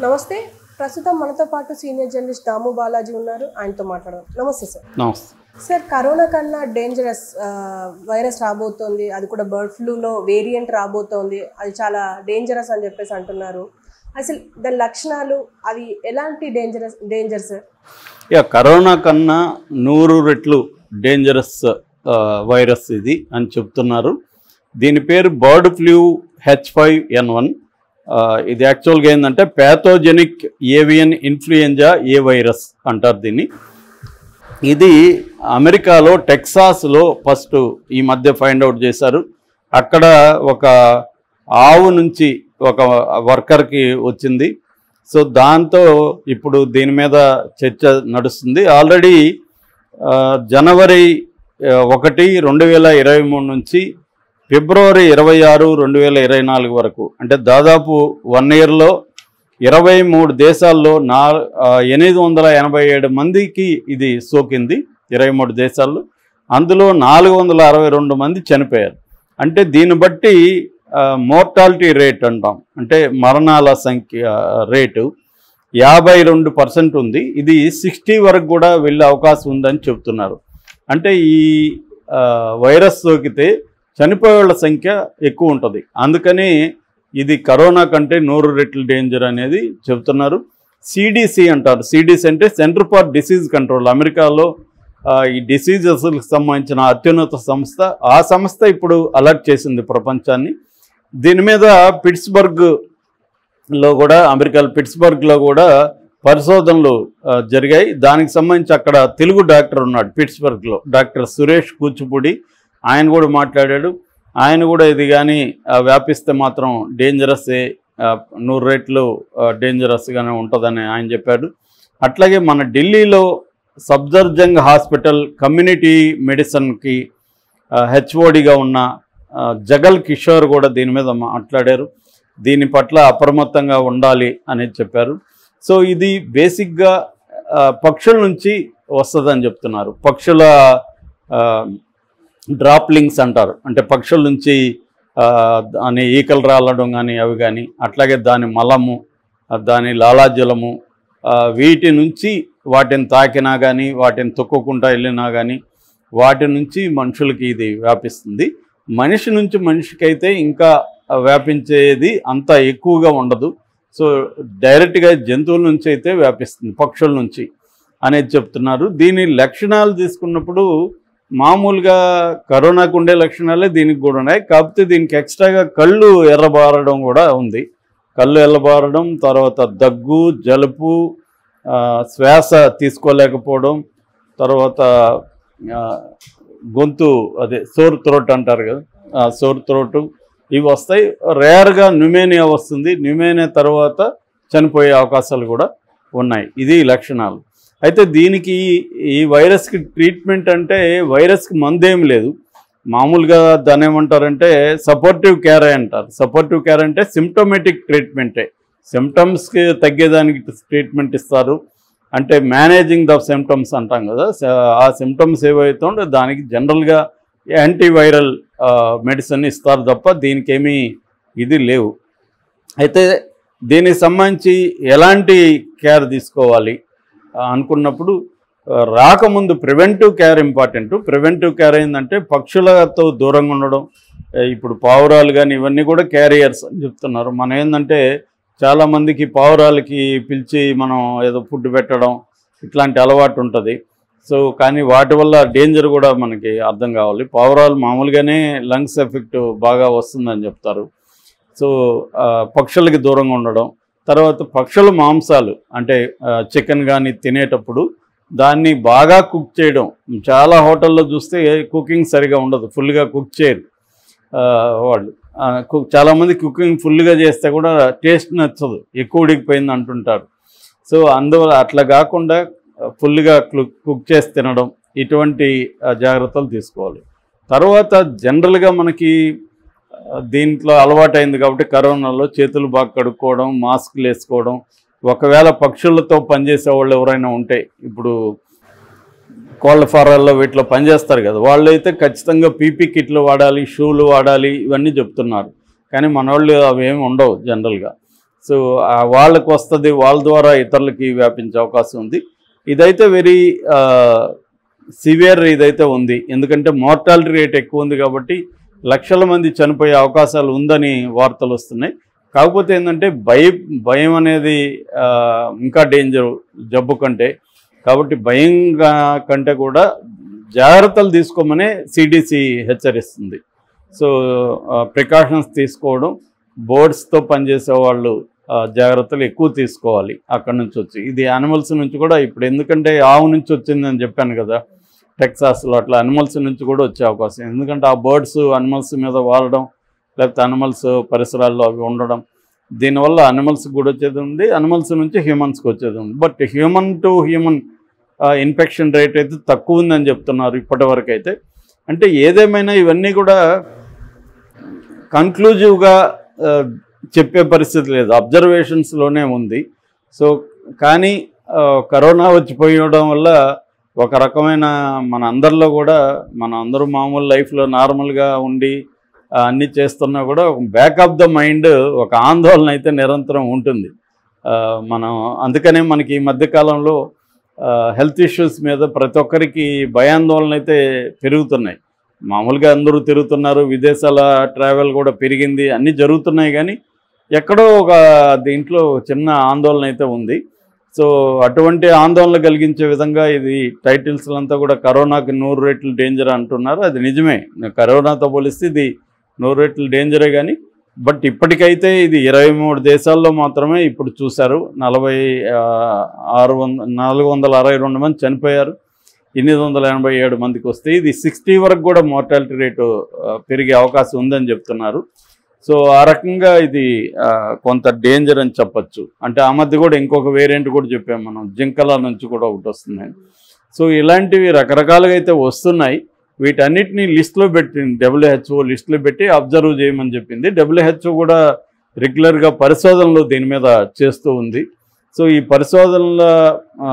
నమస్తే ప్రస్తుతం మనతో పాటు సీనియర్ జర్నలిస్ట్ దాము బాలాజీ ఉన్నారు ఆయనతో మాట్లాడదాం నమస్తే సార్ నమస్తే సార్ కరోనా కన్నా డేంజరస్ వైరస్ రాబోతోంది అది కూడా బర్డ్ ఫ్లూలో వేరియంట్ రాబోతోంది అది చాలా డేంజరస్ అని చెప్పేసి అంటున్నారు అసలు దాని లక్షణాలు అవి ఎలాంటి dangerous danger sir yeah corona కన్నా నూరు రెట్లు డేంజరస్ ఆ, వైరస్ ఇది అని చెప్తున్నారు దీని పేరు bird flu H five N one ఇది యాక్చువల్గా ఏంటంటే pathogenic avian influenza A virus అంటారు దీన్ని ఇది అమెరికాలో టెక్సాస్లో ఫస్ట్ ఈ మధ్య ఫైండ్ అవుట్ చేశారు అక్కడ ఒక ఆవు నుంచి ఒక వర్కర్కి వచ్చింది సో దాంతో ఇప్పుడు దీని మీద చర్చ నడుస్తుంది ఆల్రెడీ ఆ, జనవరి ఆ, ఒకటి రెండు వేల ఇరవై మూడు నుంచి ఫిబ్రవరి ఇరవై ఆరు రెండు వేల ఇరవై నాలుగు వరకు అంటే దాదాపు వన్ ఇయర్లో ఇరవై మూడు దేశాల్లో నా ఆ, ఎనిమిది వందల ఎనభై ఏడు మందికి ఇది సోకింది ఇరవై మూడు దేశాల్లో అందులో నాలుగు వందల అరవై రెండు మంది చనిపోయారు అంటే దీన్ని బట్టి మోర్టాలిటీ రేట్ అంటాం అంటే మరణాల సంఖ్య రేటు యాభై రెండు పర్సెంట్ ఉంది ఇది సిక్స్టీ వరకు కూడా వెళ్ళే అవకాశం ఉందని చెప్తున్నారు అంటే ఈ ఆ, వైరస్ సోకితే చనిపోయే వాళ్ళ సంఖ్య ఎక్కువ ఉంటుంది అందుకని ఇది కరోనా కంటే నూరు రెట్లు డేంజర్ అనేది చెప్తున్నారు సిడిసి అంటారు సిడిసి అంటే సెంటర్ ఫర్ డిసీజ్ కంట్రోల్ అమెరికాలో ఆ, ఈ డిసీజెస్కి సంబంధించిన అత్యున్నత సంస్థ ఆ సంస్థ ఇప్పుడు అలర్ట్ చేసింది ప్రపంచాన్ని దీని మీద పిట్స్బర్గ్ లో కూడా అమెరికా పిట్స్బర్గ్లో కూడా పరిశోధనలు ఆ, జరిగాయి దానికి సంబంధించి అక్కడ తెలుగు డాక్టర్ ఉన్నాడు పిట్స్బర్గ్లో డాక్టర్ సురేష్ కూచిపూడి ఆయన కూడా మాట్లాడాడు ఆయన కూడా ఇది కానీ ఆ, వ్యాపిస్తే మాత్రం డేంజరస్సే ఆ, నూరు రేట్లు ఆ, డేంజరస్గానే ఉంటుందని ఆయన చెప్పాడు అట్లాగే మన ఢిల్లీలో సబ్దర్జంగ్ హాస్పిటల్ కమ్యూనిటీ మెడిసిన్కి హెచ్ఓడిగా ఉన్న ఆ, జగల్ కిషోర్ కూడా దీని మీద మాట్లాడారు దీని పట్ల అప్రమత్తంగా ఉండాలి అనేది చెప్పారు సో ఇది బేసిక్గా ఆ, పక్షుల నుంచి వస్తుందని చెప్తున్నారు పక్షుల డ్రాప్లింగ్స్ అంటారు అంటే పక్షుల నుంచి ఆ, దాని ఈకలు రాలడం కానీ అవి కానీ అట్లాగే దాని మలము ఆ, దాని లాలాజలము ఆ, వీటి నుంచి వాటిని తాకినా కానీ వాటిని తొక్కుకుంటా వెళ్ళినా కానీ వాటి నుంచి మనుషులకి ఇది వ్యాపిస్తుంది మనిషి నుంచి మనిషికి అయితే ఇంకా వ్యాపించేది అంత ఎక్కువగా ఉండదు సో డైరెక్ట్గా జంతువుల నుంచి అయితే వ్యాపిస్తుంది పక్షుల నుంచి అనేది చెప్తున్నారు దీని లక్షణాలు తీసుకున్నప్పుడు మామూలుగా కరోనాకు ఉండే లక్షణాలే దీనికి కూడా ఉన్నాయి కాకపోతే దీనికి ఎక్స్ట్రాగా కళ్ళు ఎర్రబారడం కూడా ఉంది కళ్ళు ఎర్రబారడం తర్వాత దగ్గు జలుపు ఆ, శ్వాస తీసుకోలేకపోవడం తర్వాత ఆ, గొంతు అదే సోర్ త్రోట్ అంటారు కదా ఆ, సోర్ త్రోట్ ఇవి వస్తాయి రేర్గా న్యూమేనియా వస్తుంది న్యూమేనియా తర్వాత చనిపోయే అవకాశాలు కూడా ఉన్నాయి ఇది లక్షణాలు అయితే దీనికి ఈ వైరస్కి ట్రీట్మెంట్ అంటే వైరస్కి మందేం లేదు మామూలుగా దాన్ని ఏమంటారంటే సపోర్టివ్ కేర్ అంటారు సపోర్టివ్ కేర్ అంటే సిమ్టోమేటిక్ ట్రీట్మెంటే సిమ్టమ్స్కి తగ్గేదానికి ట్రీట్మెంట్ ఇస్తారు అంటే మేనేజింగ్ ద సిమ్టమ్స్ అంటాం కదా స- ఆ సిమ్టమ్స్ ఏవైతే ఉంటే దానికి జనరల్గా యాంటీవైరల్ మెడిసిన్ ఇస్తారు తప్ప దీనికి ఏమీ ఇది లేవు అయితే దీనికి సంబంధించి ఎలాంటి కేర్ తీసుకోవాలి ఆ, అనుకున్నప్పుడు ఆ, రాకముందు preventive care important preventive care ఏంటంటే పక్షులతో దూరంగా ఉండడం ఏ, ఇప్పుడు పావురాలు కానీ ఇవన్నీ కూడా క్యారియర్స్ అని చెప్తున్నారు మనం ఏంటంటే చాలామందికి పావురాలకి పిలిచి మనం ఏదో ఫుడ్ పెట్టడం ఇట్లాంటి అలవాటు ఉంటుంది సో కానీ వాటి వల్ల డేంజర్ కూడా మనకి అర్థం కావాలి పావురాలు మామూలుగానే లంగ్స్ ఎఫెక్ట్ బాగా వస్తుందని చెప్తారు సో ఆ, పక్షులకి దూరంగా ఉండడం తర్వాత పక్షుల మాంసాలు అంటే చికెన్ కానీ తినేటప్పుడు దాన్ని బాగా కుక్ చేయడం చాలా హోటల్లో చూస్తే కుకింగ్ సరిగా ఉండదు ఫుల్గా కుక్ చేయరు ఆ, వాళ్ళు ఆ, కుక్ చాలామంది కుకింగ్ ఫుల్గా చేస్తే కూడా టేస్ట్ నచ్చదు ఎక్కువ ఉడికిపోయింది అంటుంటారు సో అందువల్ల అట్లా కాకుండా ఫుల్గా కుక్ చేసి తినడం ఇటువంటి ఆ, జాగ్రత్తలు తీసుకోవాలి తర్వాత జనరల్గా మనకి ఆ, దీంట్లో అలవాటైంది కాబట్టి కరోనాలో చేతులు బాగా కడుక్కోవడం మాస్క్లు వేసుకోవడం ఒకవేళ పక్షులతో పనిచేసే వాళ్ళు ఎవరైనా ఉంటే ఇప్పుడు కోళ్ళ ఫారాల్లో వీటిలో పనిచేస్తారు కదా వాళ్ళు అయితే ఖచ్చితంగా పీపీ కిట్లు వాడాలి షూలు వాడాలి ఇవన్నీ చెప్తున్నారు కానీ మన వాళ్ళు అవి ఏమి ఉండవు జనరల్గా సో ఆ వాళ్ళకు వస్తుంది వాళ్ళ ద్వారా ఇతరులకి వ్యాపించే అవకాశం ఉంది ఇదైతే వెరీ సివియర్ ఇదైతే ఉంది ఎందుకంటే మార్టాలిటీ రేట్ ఎక్కువ ఉంది కాబట్టి లక్షల మంది చనిపోయే అవకాశాలు ఉందని వార్తలు వస్తున్నాయి కాకపోతే ఏంటంటే భయం భయం అనేది ఆ, ఇంకా డేంజర్ జబ్బు కంటే కాబట్టి భయం గా- కంటే కూడా జాగ్రత్తలు తీసుకోమనే సిడిసి హెచ్చరిస్తుంది సో ప్రికాషన్స్ తీసుకోవడం బోర్డ్స్తో పనిచేసే వాళ్ళు ఆ, జాగ్రత్తలు ఎక్కువ తీసుకోవాలి అక్కడ నుంచి వచ్చి ఇది యానిమల్స్ నుంచి కూడా ఇప్పుడు ఎందుకంటే ఆవు నుంచి వచ్చిందని చెప్పాను కదా టెక్సాస్లో అట్లా అనిమల్స్ నుంచి కూడా వచ్చే అవకాశం ఎందుకంటే ఆ బర్డ్స్ అనిమల్స్ మీద వాడడం లేకపోతే అనిమల్స్ పరిసరాల్లో అవి ఉండడం దీనివల్ల అనిమల్స్కి కూడా వచ్చేది ఉంది అనిమల్స్ నుంచి హ్యూమన్స్కి వచ్చేది ఉంది but human to human infection rate అయితే తక్కువ ఉందని చెప్తున్నారు ఇప్పటి వరకు అయితే అంటే ఏదేమైనా ఇవన్నీ కూడా కన్క్లూజివ్గా చెప్పే పరిస్థితి లేదు అబ్జర్వేషన్స్లోనే ఉంది సో కానీ ఆ, కరోనా వచ్చిపోయడం వల్ల ఒక రకమైన మన అందరిలో కూడా మన అందరూ మామూలు లైఫ్లో నార్మల్గా ఉండి ఆ, అన్నీ చేస్తున్నా కూడా ఒక బ్యాక్ ఆఫ్ ద మైండ్ ఒక ఆందోళన అయితే నిరంతరం ఉంటుంది ఆ, మనం అందుకనే మనకి ఈ మధ్యకాలంలో హెల్త్ ఇష్యూస్ మీద ప్రతి ఒక్కరికి భయాందోళన అయితే పెరుగుతున్నాయి మామూలుగా అందరూ తిరుగుతున్నారు విదేశాల ట్రావెల్ కూడా పెరిగింది అన్నీ జరుగుతున్నాయి కానీ ఎక్కడో ఒక దీంట్లో చిన్న ఆందోళన అయితే ఉంది సో అటువంటి ఆందోళన కలిగించే విధంగా ఇది టైటిల్స్ అంతా కూడా కరోనాకి నూరు రెట్లు డేంజర్ అంటున్నారు అది నిజమే కరోనాతో పోలిస్తే ఇది నూరు రెట్లు డేంజరే కానీ బట్ ఇప్పటికైతే ఇది ఇరవై మూడు దేశాల్లో మాత్రమే ఇప్పుడు చూశారు నలభై ఆ, ఆరు వంద నాలుగు వందల అరవై రెండు మంది చనిపోయారు ఎనిమిది వందల ఎనభై ఏడు మందికి వస్తే ఇది సిక్స్టీ వరకు కూడా మార్టాలిటీ రేటు ఆ, పెరిగే అవకాశం ఉందని చెప్తున్నారు సో ఆ రకంగా ఇది ఆ, కొంత డేంజర్ అని చెప్పొచ్చు అంటే ఆ మధ్య కూడా ఇంకొక వేరియంట్ కూడా చెప్పాం మనం జింకల నుంచి కూడా ఒకటి వస్తుంది సో ఇలాంటివి రకరకాలుగా అయితే వస్తున్నాయి వీటన్నిటిని లిస్ట్లో పెట్టింది డబ్ల్యూహెచ్ఓ లిస్ట్లో పెట్టి అబ్జర్వ్ చేయమని చెప్పింది డబ్ల్యూహెచ్ఓ కూడా రెగ్యులర్గా పరిశోధనలు దీని మీద చేస్తూ ఉంది సో ఈ పరిశోధనల ఆ,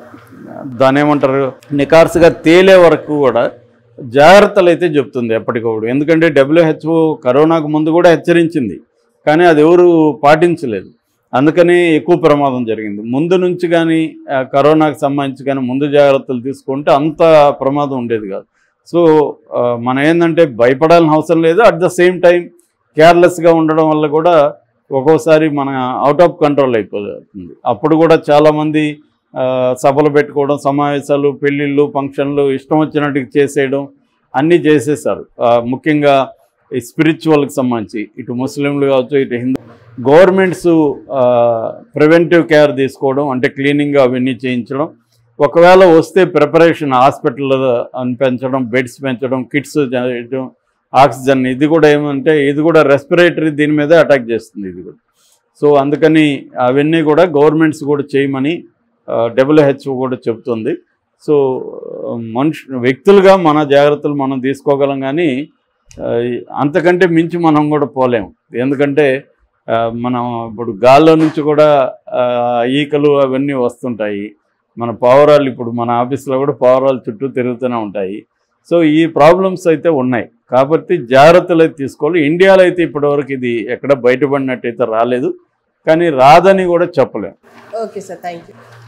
దాని ఏమంటారు నికార్సుగా తేలే వరకు కూడా జాగ్రత్తలు అయితే చెప్తుంది ఎప్పటికప్పుడు ఎందుకంటే డబ్ల్యూహెచ్ఓ కరోనాకు ముందు కూడా హెచ్చరించింది కానీ అది ఎవరు పాటించలేదు అందుకని ఎక్కువ ప్రమాదం జరిగింది ముందు నుంచి కానీ ఆ, కరోనాకు సంబంధించి కానీ ముందు జాగ్రత్తలు తీసుకుంటే అంత ప్రమాదం ఉండేది కాదు సో ఆ, మనం ఏంటంటే భయపడాల్సిన అవసరం లేదు అట్ ద సేమ్ టైం కేర్లెస్గా ఉండడం వల్ల కూడా ఒక్కోసారి మన అవుట్ ఆఫ్ కంట్రోల్ అయిపోతుంది అప్పుడు కూడా చాలామంది ఆ, సభలు పెట్టుకోవడం సమావేశాలు పెళ్ళిళ్ళు ఫంక్షన్లు ఇష్టం వచ్చినట్టుగా చేసేయడం అన్నీ చేసేసారు ఆ, ముఖ్యంగా ఈ స్పిరిచువల్కి సంబంధించి ఇటు ముస్లింలు కావచ్చు ఇటు హిందూ గవర్నమెంట్స్ ప్రివెంటివ్ కేర్ తీసుకోవడం అంటే క్లీనింగ్ అవన్నీ చేయించడం ఒకవేళ వస్తే ప్రిపరేషన్ హాస్పిటల్ పెంచడం బెడ్స్ పెంచడం కిట్స్ చేయడం ఆక్సిజన్ ఇది కూడా ఏమంటే ఇది కూడా రెస్పిరేటరీ దీని మీదే అటాక్ చేస్తుంది ఇది కూడా సో అందుకని అవన్నీ కూడా గవర్నమెంట్స్ కూడా చేయమని డబ్ల్యూహెచ్ఓ కూడా చెప్తుంది సో మనుషు వ్యక్తులుగా మన జాగ్రత్తలు మనం తీసుకోగలం కానీ ఆ, అంతకంటే మించి మనం కూడా పోలేము ఎందుకంటే ఆ, మనం ఇప్పుడు గాల్లో నుంచి కూడా ఆ, ఈకలు అవన్నీ వస్తుంటాయి మన పావురాలు ఇప్పుడు మన ఆఫీస్లో కూడా పావురాలు చుట్టూ తిరుగుతూనే ఉంటాయి సో ఈ ప్రాబ్లమ్స్ అయితే ఉన్నాయి కాబట్టి జాగ్రత్తలు అయితే తీసుకోవాలి ఇండియాలో అయితే ఇప్పటివరకు ఇది ఎక్కడ బయటపడినట్టయితే రాలేదు కానీ రాదని కూడా చెప్పలేం ఓకే సార్ థ్యాంక్ యూ